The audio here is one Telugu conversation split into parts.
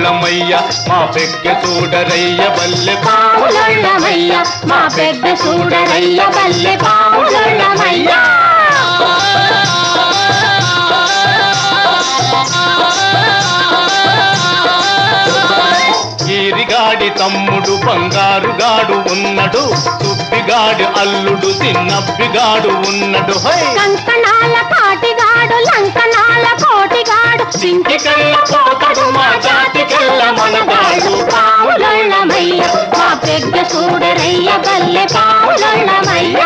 పావులొళ్ళమయ్య మా పెగ్గ చూడరయ్య బల్లె పావులొళ్ళమయ్య మా పెద్ద చూడరయ్య బల్లె పావులొళ్ళమయ్య ఈరిగాడి తమ్ముడు బంగారుగాడు ఉన్నడు సుబ్బిగాడి అల్లుడు చిన్నబ్బిగాడు ఉన్నడు హై కంకణాల కాటిగాడు లంకణాల కోటిగాడు సింటికల్ల పోతడు మా జాతికెల్ల మనగాడు పావులొళ్ళమయ్య మా పెద్ద చూడరయ్య బల్లె పావులొళ్ళమయ్య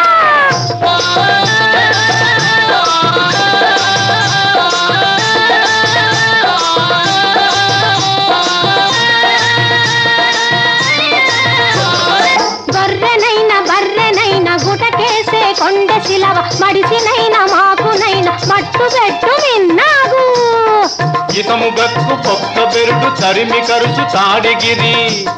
గొర్రెనైన బర్రెనైన గుటకేసే కొండ శిలవ మడిసినైన మాకునైన మట్టు పెట్టు విన్నాగు ఇతము గక్కు పొక్క బెరుడు తరిమి కరుచు తాడిగిరి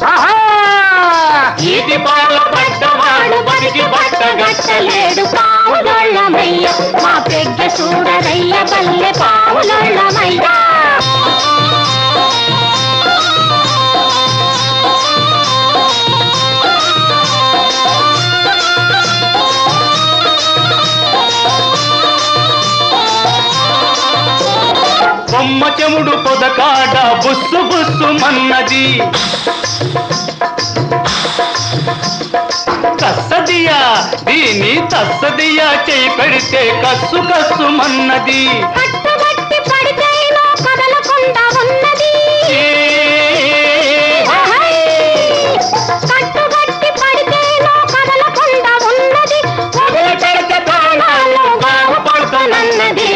ఈటి పాల పడ్డవాడు బతికి గట్టలేడు పావులొళ్ళమయ్య మా పెగ్గ చూడరయ్య బల్లె పావులొళ్ళమయ్య బొమ్మ చెముడు పొదకాడ బుస్సు బుస్సు మన్నది కස්සదియా దీని తస్సదియా చేయి పెడితే కస్సు కస్సు మన్నది కట్టుబట్టి పడితేనో కదలకుండా ఉన్నది కట్టుబట్టి పడితేనో కదలకుండా ఉన్నది వదిలి పెడితే తాళాలు బాగుపడుతానన్నది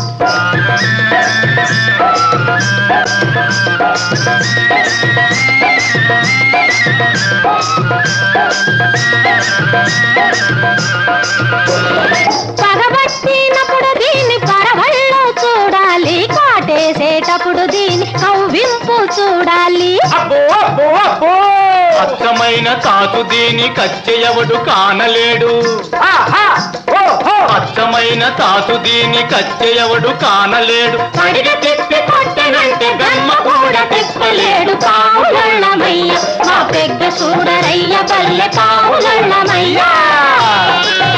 పగబట్టినప్పుడు దీన్ని పరవళ్ళు చూడాలి కాటేసేటప్పుడు దీని కవ్వింపు చూడాలి అబ్బో అబ్బో అబ్బో అచ్చమైన తాతు దీని కచ్చెయవడు కానలేడు అచ్చమైన తాతు దీని కచ్చెయవడు కానలేడు పడిగ తిప్పి కొట్టనంటే గమ్మ కూడా తిప్పలేడు పావులమయ్య మా పెద్ద చూడరయ్య బల్లె పావులమయ్య